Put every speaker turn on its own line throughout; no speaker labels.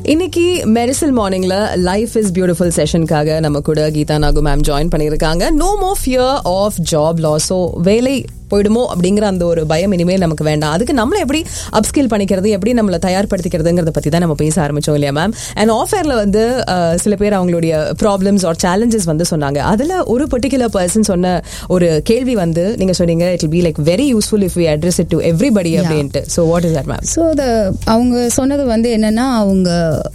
இன்னைக்கு மெரிசல் மார்னிங்ல life is beautiful செஷனுக்காக நம்ம கூட கீதா நாகு மேம் ஜாயின் பண்ணியிருக்காங்க no more fear of job loss so வேலை போயிடுமோ அப்படிங்கிற அந்த ஒரு பயம் இனிமேல் நமக்கு வேண்டாம் அதுக்கு நம்மளை எப்படி அப்ஸ்கில் பண்ணிக்கிறது எப்படி நம்மளை தயார்படுத்திக்கிறதுங்கிறத பத்தி தான் நம்ம பேச ஆரம்பிச்சோம் இல்லையா மேம் அண்ட் ஆஃபேர்ல வந்து அஹ், சில பேர் அவங்களுடைய ப்ராப்ளம்ஸ் ஆர் சேலஞ்சஸ் வந்து சொன்னாங்க அதுல ஒரு பர்டிகுலர் பர்சன் சொன்ன ஒரு கேள்வி வந்து நீங்க சொன்னீங்க it be like very useful if we address it to everybody அப்படின்ட்டு so what is that ma'am
so the அவங்க சொன்னது வந்து என்னன்னா அவங்க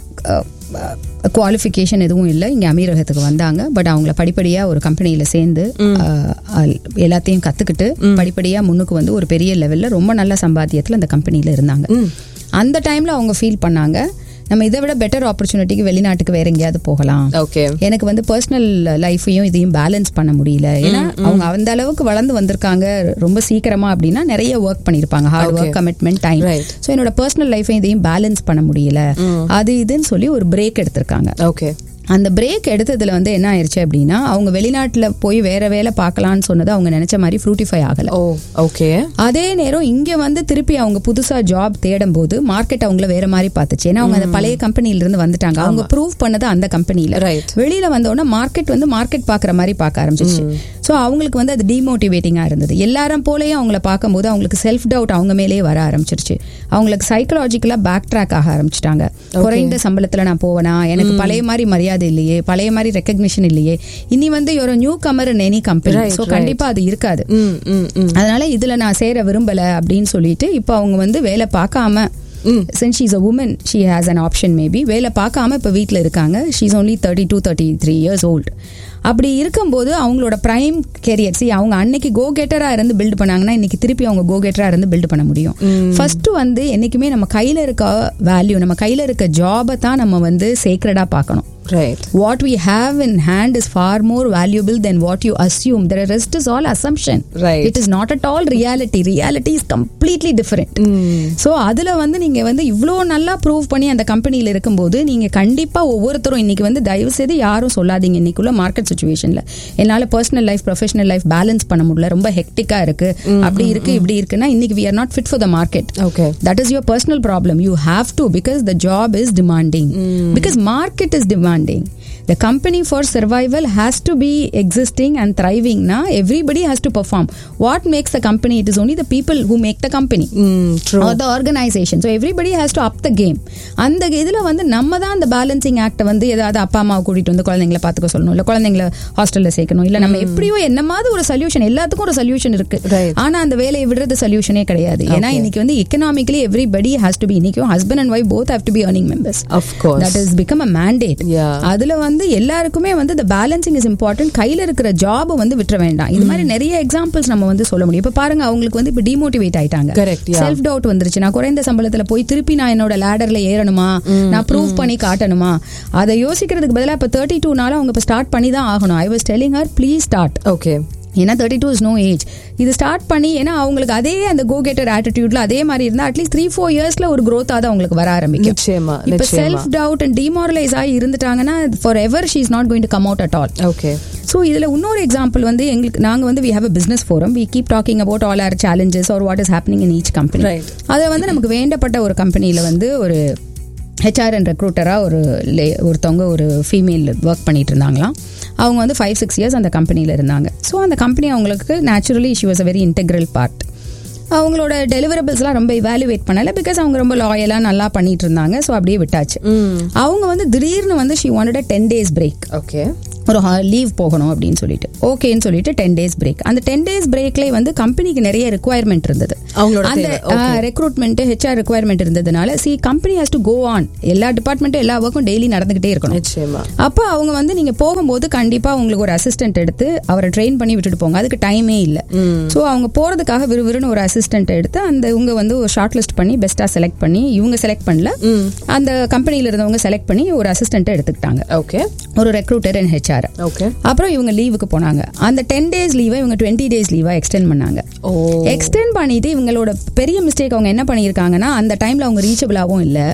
குவாலிஃபிகேஷன் எதுவும் இல்லை இங்கே அமீரகத்துக்கு வந்தாங்க பட் அவங்கள படிப்படியாக ஒரு கம்பெனியில் சேர்ந்து அஹ், அல்- எல்லாத்தையும் கற்றுக்கிட்டு படிப்படியாக முன்னுக்கு வந்து ஒரு பெரிய லெவலில் ரொம்ப நல்ல சம்பாத்தியத்தில் அந்த கம்பெனியில் இருந்தாங்க அந்த டைமில் அவங்க ஃபீல் பண்ணாங்க நம்ம இதை விட பெட்டர் ஆப்பர்ச்சுனிட்டிக்கு வெளிநாட்டுக்கு வேற எங்கேயாவது போகலாம்
ஓகே
எனக்கு வந்து பர்சனல் லைஃபையும் இதையும் பேலன்ஸ் பண்ண முடியல ஏன்னா அவங்க அந்த அளவுக்கு வளர்ந்து வந்திருக்காங்க ரொம்ப சீக்கிரமா அப்படின்னா நிறைய ஒர்க் பண்ணிருப்பாங்க hard work commitment time
Right.
So என்னோட பர்சனல் லைஃபையும் இதையும் பேலன்ஸ் பண்ண முடியல அது இதுன்னு சொல்லி ஒரு பிரேக் எடுத்திருக்காங்க
ஓகே
அந்த பிரேக் எடுத்ததுல வந்து என்ன ஆயிருச்சு அப்படின்னா அவங்க வெளிநாட்டுல போய் வேற வேலை பார்க்கலாம்னு சொன்னது அவங்க நினைச்ச மாதிரி ஃப்ரூட்டிஃபை ஆகல
ஓ ஓகே
அதே நேரம் இங்க வந்து திருப்பி அவங்க புதுசா ஜாப் தேடும் போது மார்க்கெட் அவங்கள வேற மாதிரி பார்த்துச்சு ஏன்னா அவங்க அந்த பழைய கம்பெனில இருந்து வந்துட்டாங்க அவங்க ப்ரூவ் பண்ணது அந்த கம்பெனில
Right.
வெளியில வந்த உடனே மார்க்கெட் வந்து மார்க்கெட் பாக்குற மாதிரி பார்க்க ஆரம்பிச்சிச்சு சோ அவங்களுக்கு வந்து அது டிமோட்டிவேட்டிங்கா இருந்தது எல்லாரும் போலயும் அவங்கள பார்க்கும்போது அவங்களுக்கு செல்ஃப் டவுட் அவங்க மேலேயே வர ஆரம்பிச்சிருச்சு அவங்களுக்கு சைக்கலாஜிக்கலா பேக் ட்ராக் ஆக ஆரம்பிச்சிட்டாங்க குறைந்த சம்பளத்துல நான் போவேனா எனக்கு பழைய மாதிரி மரியாதை இல்லையே பழைய மாதிரி ரெக்கக்னிஷன் இல்லையே இனி வந்து ஒரு newcomer in any company
Right,
so
right.
கண்டிப்பா அது இருக்காது
ம் ம் ம்
அதனால இதுல நான் சேர விரும்பல அப்படின்னு சொல்லிட்டு இப்போ அவங்க வந்து வேலை பார்க்காம since she's a woman she has an option maybe வேலை பார்க்காம இப்போ வீட்டில் இருக்காங்க she's only thirty two thirty three years old அப்படி இருக்கும்போது அவங்களோட பிரைம் கெரியர் சி அவங்க அன்னைக்கு கோ கெட்டரா இருந்து பில்ட் பண்ணாங்கன்னா இன்னைக்கு திருப்பி அவங்க கோ கெட்டரா இருந்து பில்ட் பண்ண முடியும் ஃபர்ஸ்ட் வந்து என்னைக்குமே நம்ம கையில இருக்க வேல்யூ நம்ம கையில இருக்க ஜாபை தான் நம்ம வந்து சேக்ரடா பார்க்கணும்
right
what we have in hand is far more valuable than what you assume the rest is all assumption
Right.
it is not at all reality reality is completely different so அதுல வந்து நீங்க வந்து இவ்ளோ நல்லா prove பண்ணி அந்த கம்பெனில இருக்கும்போது நீங்க கண்டிப்பா ஒவ்வொருத்தரும் இன்னைக்கு வந்து தயவு செய்து யாரும் சொல்லாதீங்க இன்னைக்குள்ள மார்க்கெட் சுச்சுவேஷன்ல என்னால personal life professional life balance பண்ண முடியல ரொம்ப ஹெக்டிக்கா இருக்கு அப்படி இருக்கு இப்படி இருக்குன்னா இன்னைக்கு we are not fit for the market
okay
that is your personal problem you have to because the job is demanding because market is demanding the company for survival has to be existing and thriving now everybody has to perform what makes the company it is only the people who make the company
ம் through
or the organization so everybody has to up the game அந்த இதுல வந்து நம்ம தான் அந்த balancing act வந்து ஏதாவது அப்பா அம்மாவை கூட்டிட்டு வந்து குழந்தைங்களை பாத்துக்க சொல்லணும் இல்ல குழந்தைங்களை ஹாஸ்டல்ல சேர்க்கணும் இல்ல நம்ம எப்படியோ என்னமாவது ஒரு சொல்யூஷன் எல்லாத்துக்கும் ஒரு சொல்யூஷன் இருக்கு
Right.
ஆனா அந்த வேலையை விடுறது சொல்யூஷனே கிடையாது ஏன்னா இன்னைக்கு வந்து economically everybody has to be இன்னைக்கும் husband and wife both have to be earning members
of course
that is become a mandate
Yeah.
அதுல வந்து எல்லாருக்குமே வந்து the பேலன்சிங் இஸ் இம்பார்ட்டன்ட் கையில இருக்கிற ஜாப் வந்து விட்டுற வேண்டாம் இது மாதிரி நிறைய எக்ஸாம்பிள்ஸ் நம்ம வந்து சொல்ல முடியும் இப்ப பாருங்க அவங்களுக்கு வந்து இப்ப டிமோட்டிவேட் ஆயிட்டாங்க
Correct, yeah.
செல்ஃப் டவுட் வந்துருச்சு நான் குறைந்த சம்பளத்துல போய் திருப்பி நான் என்னோட லேடர்ல ஏறணுமா நான் ப்ரூவ் பண்ணி காட்டணுமா அதை யோசிக்கிறதுக்கு பதிலா இப்ப தேர்ட்டி டூ நாள் அவங்க இப்ப ஸ்டார்ட் பண்ணி தான் ஆகணும் I was telling her please start
okay
ஏன்னா thirty two is no age இது ஸ்டார்ட் பண்ணி ஏன்னா அவங்களுக்கு அதே அந்த கோ கெட்டர் ஆட்டிடியூட்ல அதே மாதிரி இருந்தா அட்லீஸ்ட் த்ரீ ஃபோர் இயர்ஸ்ல ஒரு growth ஆகுது அவங்களுக்கு வர ஆரம்பிக்கும்
நிச்சயமா
இப்ப
நிச்சயமா
செல்ஃப் டவுட் அண்ட் டிமாரலைஸ் ஆகி இருந்துட்டாங்கன்னா forever she is not going to come out at all
okay
so இதுல இன்னொரு எக்ஸாம்பிள் வந்து எங்களுக்கு நாங்க வந்து we have a business forum we keep talking about all our challenges or what is happening in each company
Right.
அதை வந்து நமக்கு வேண்டப்பட்ட ஒரு கம்பெனியில வந்து ஒரு ஹெச்ஆர் அண்ட் ரெக்ரூட்டராக ஒரு லே- ஒருத்தவங்க ஒரு ஃபீமேல் ஒர்க் பண்ணிட்டு இருந்தாங்களாம் அவங்க வந்து ஃபைவ் சிக்ஸ் இயர்ஸ் அந்த கம்பெனியில் இருந்தாங்க ஸோ அந்த கம்பெனி அவங்களுக்கு naturally she was a very integral part அவங்களோட டெலிவரபிள்ஸ்லாம் ரொம்ப இவாலுவேட் பண்ணல பிகாஸ் அவங்க ரொம்ப லாயலாக நல்லா பண்ணிட்டு இருந்தாங்க ஸோ அப்படியே விட்டாச்சு அவங்க வந்து திடீர்னு வந்து she wanted ten days break
okay
ஒரு லீவ் போகணும் அப்படின்னு சொல்லிட்டு ஓகேன்னு சொல்லிட்டு டென் டேஸ் பிரேக் அந்த டென் டேஸ் பிரேக்லேயே வந்து கம்பெனிக்கு நிறைய ரெக்குவயர்மெண்ட் இருந்தது
அவங்களோட
அந்த
தேவை, okay.
ரெக்ரூட்மெண்ட் ஹெச்ஆர் ரெக்குவயர்மெண்ட் இருந்ததுனால see company has to go on எல்லா டிபார்ட்மெண்ட்டும் எல்லா ஒர்க்கும் டெய்லி நடந்துகிட்டே இருக்கணும்
நிச்சயமா
அப்போ அவங்க வந்து நீங்க போகும்போது கண்டிப்பா உங்களுக்கு ஒரு அசிஸ்டன்ட் எடுத்து அவரை ட்ரெயின் பண்ணி விட்டுட்டு போங்க அதுக்கு டைமே இல்ல சோ அவங்க போறதுக்காக விறுவிறுன்னு ஒரு அசிஸ்டன்ட் எடுத்து அந்த இவங்க வந்து ஒரு ஷார்ட் லிஸ்ட் பண்ணி பெஸ்டா செலக்ட் பண்ணி இவங்க செலக்ட் பண்ணல அந்த கம்பெனில இருந்தவங்க செலக்ட் பண்ணி ஒரு அசிஸ்டன்ட் எடுத்துக்கிட்டாங்க
ஓகே
ஒரு ரெக்ரூட்டர் அண்ட் ஹெச்ஆர்
ஓகே
அப்புறம் இவங்க லீவுக்கு போனாங்க அந்த டென் டேஸ் லீவை இவங்க டுவெண்ட்டி டேஸ் லீவா எக்ஸ்டெண்ட் பண்ணாங்க
ஓ
எக்ஸ்டெண்ட் பண்ணிட்டு இவங்களோட பெரிய மிஸ்டேக் அவங்க என்ன பண்ணியிருக்காங்கன்னா அந்த டைம்ல அவங்க ரீச்சபிளாகவும் இல்ல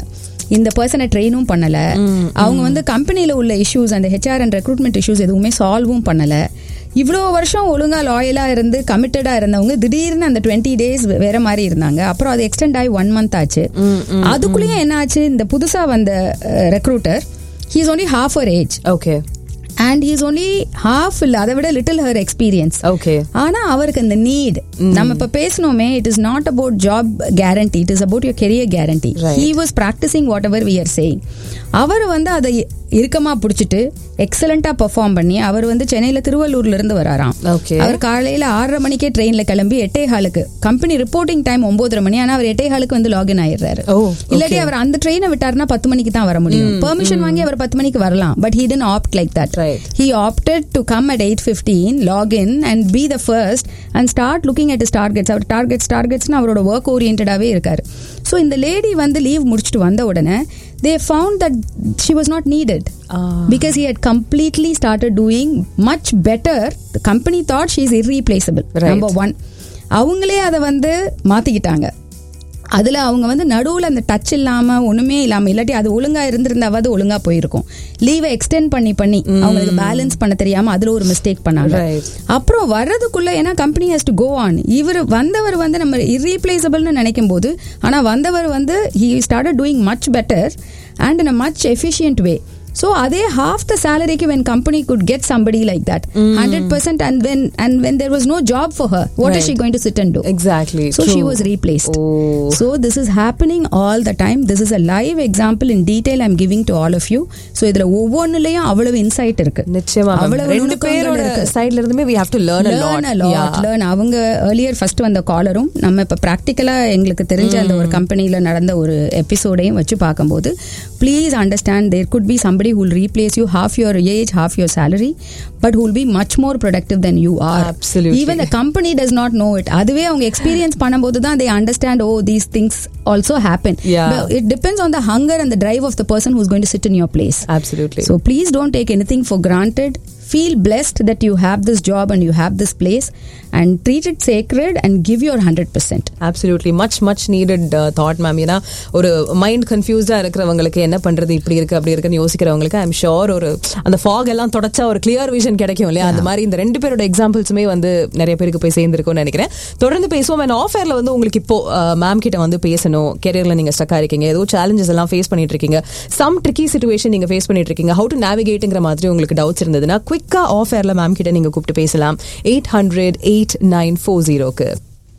இந்த பர்சனை ட்ரெயினும் பண்ணல அவங்க வந்து கம்பெனில உள்ள இஷ்யூஸ் அந்த ஹெச்ஆர் அண்ட் ரெக்ரூட்மெண்ட் இஷ்யூஸ் எதுவுமே சால்வும் பண்ணல இவ்வளோ வருஷம் ஒழுங்கா லாயலா இருந்து கமிட்டடா இருந்தவங்க திடீர்னு அந்த டுவெண்ட்டி டேஸ் வேற மாதிரி இருந்தாங்க அப்புறம் அது எக்ஸ்டெண்ட் ஆகி ஒன் மந்த் ஆச்சு அதுக்குள்ளேயே என்ன ஆச்சு இந்த புதுசா வந்த recruiter he is only half our age
okay
and he's only half இல்ல அதை விட லிட்டில் ஹர் எக்ஸ்பீரியன்ஸ்
ஓகே
ஆனா அவருக்கு இந்த நீட் நம்ம இப்ப பேசணுமே it is not about job guarantee it is about your career guarantee
Right.
He was practising whatever we are saying அவர் வந்து அதை இறுக்கமா பிடிச்சிட்டு எக்ஸலண்டா பெர்ஃபார்ம் பண்ணி அவர் வந்து சென்னையில திருவள்ளூர்ல இருந்து வராராம்
Okay.
அவர் காலையில ஆறரை மணிக்கே ட்ரெயின்ல கிளம்பி எட்டே ஹாலுக்கு கம்பெனி ரிப்போர்ட்டிங் டைம் ஒன்பதரை மணி ஆனா அவர் எட்டே ஹாலுக்கு வந்து லாகின் ஆயிடுறாரு
Oh,
இல்லாட்டி அவர் அந்த ட்ரெயினை விட்டாருன்னா பத்து மணிக்கு தான் வர முடியும் பெர்மிஷன் வாங்கி அவர் பத்து மணிக்கு வரலாம் but he tend opt like that
Right.
he opted to come at 8.15 log in and be the first and start looking at his targets அவர் டார்கெட்ஸ் டார்கெட்ஸ்னு அவரோட ஒர்க் ஓரியன்டாவே இருக்காரு ஸோ இந்த லேடி வந்து லீவ் முடிச்சுட்டு வந்த உடனே they found that she was not needed because he had completely started doing much better the company thought she is irreplaceable
Right.
number one அவங்களே அதை வந்து மாத்திக்கிட்டாங்க அதுல அவங்க வந்து நடுவுல அந்த டச் இல்லாம ஒண்ணுமே இல்லாம இல்லாட்டி அது ஒழுங்கா இருந்திருந்தாவது ஒழுங்கா போயிருக்கும் லீவை எக்ஸ்டெண்ட் பண்ணி பண்ணி அவங்களுக்கு பேலன்ஸ் பண்ண தெரியாம அதுல ஒரு மிஸ்டேக் பண்ணாங்க
Right.
அப்புறம் வர்றதுக்குள்ள ஏன்னா company has to go on இவர் வந்தவர் வந்து நம்ம irreplaceableனு நினைக்கும் போது ஆனா வந்தவர் வந்து he started doing much better and in a much efficient way so அதே ஹாஃப் த சேலரிக்கு when company could get somebody like that hundred percent and when and when there was no job for her what is she going to sit and do
exactly
So she was replaced.
Oh.
So this is happening all the time. This is a live example in detail I'm giving to all of you. So இதுல ஒவ்வொன்றுலயும் அவ்வளவு inside இருக்கு
நிச்சயமா ma'am.
அவ்வளவு
ரெண்டு
நுணுக்கங்கள்
பேரோட
இருக்கு.
சைடுல இருந்துமே we have to learn a lot
Learn a lot,
Yeah.
learn. அவங்க ஏர்லியர் ஃபர்ஸ்ட் வந்த காலரும் நம்ம இப்ப ப்ராக்டிக்கலா எங்களுக்கு தெரிஞ்ச அந்த ஒரு கம்பெனில நடந்த ஒரு எபிசோடையும் வச்சு பார்க்கும்போது please understand there could be somebody who will replace you half your age half your salary but who will be much more productive than you are
Absolutely.
even the company does not know it அதுவே அவங்க experience பண்ணும்போது தான் they understand oh these things also happen
Yeah.
But it depends on the hunger and the drive of the person who's going to sit in your place
Absolutely.
so please don't take anything for granted feel blessed that you have this job and you have this place and treat it sacred and give your 100%
absolutely much much needed thought ma'am ஏன்னா ஒரு mind கன்ஃபியூஸ்டா இருக்கிறவங்களுக்கு என்ன பண்றது இப்படி இருக்கு அப்படி இருக்குன்னு யோசிக்கிறவங்களுக்கு I'm sure ஒரு அந்த ஃபாக் எல்லாம் தொடச்சா ஒரு கிளியர் விஷன் கிடைக்கும் இல்லையா அந்த மாதிரி இந்த ரெண்டு பேரோட எக்ஸாம்பிள்ஸுமே வந்து நிறைய பேருக்கு போய் சேர்ந்துருக்கும்னு நினைக்கிறேன் தொடர்ந்து பேசுவோம் அண்ட் ஆஃபர்ல வந்து உங்களுக்கு இப்போ மேம் கிட்ட வந்து பேசணும் கெரியர்ல நீங்க ஸ்டக்கா இருக்கீங்க ஏதோ சேலஞ்சஸ் எல்லாம் ஃபேஸ் பண்ணிட்டு இருக்கீங்க சம் ட்ரிக்கி சுச்சுவேஷன் நீங்க ஃபேஸ் பண்ணிட்டு இருக்கீங்க ஹவு டு நேவிகேட்டுங்கிற மாதிரி உங்களுக்கு டவுட்ஸ் இருந்ததுன்னா குவிக்கா ஆஃபர்ல மேம் கிட்ட நீங்க கூப்பிட்டு பேசலாம் eight hundred eight nine four ஜீரோக்கு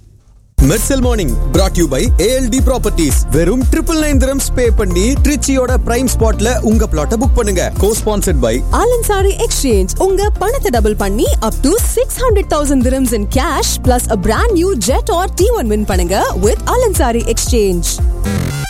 Mersal morning brought you by ALT properties வெறும் ட்ரிபிள் நைன் திரம்ஸ் பே பண்ணி ட்ரிச்சியோட பிரைம் ஸ்பாட்ல உங்க பிளாட்டை புக் பண்ணுங்க cosponsored by
Al Ansari exchange உங்க பணத்தை டபுள் பண்ணி up to six hundred thousand dirhams in cash plus a brand new jet R T one win பண்ணுங்க வித் ஆலன்சாரி எக்ஸ்சேஞ்ச்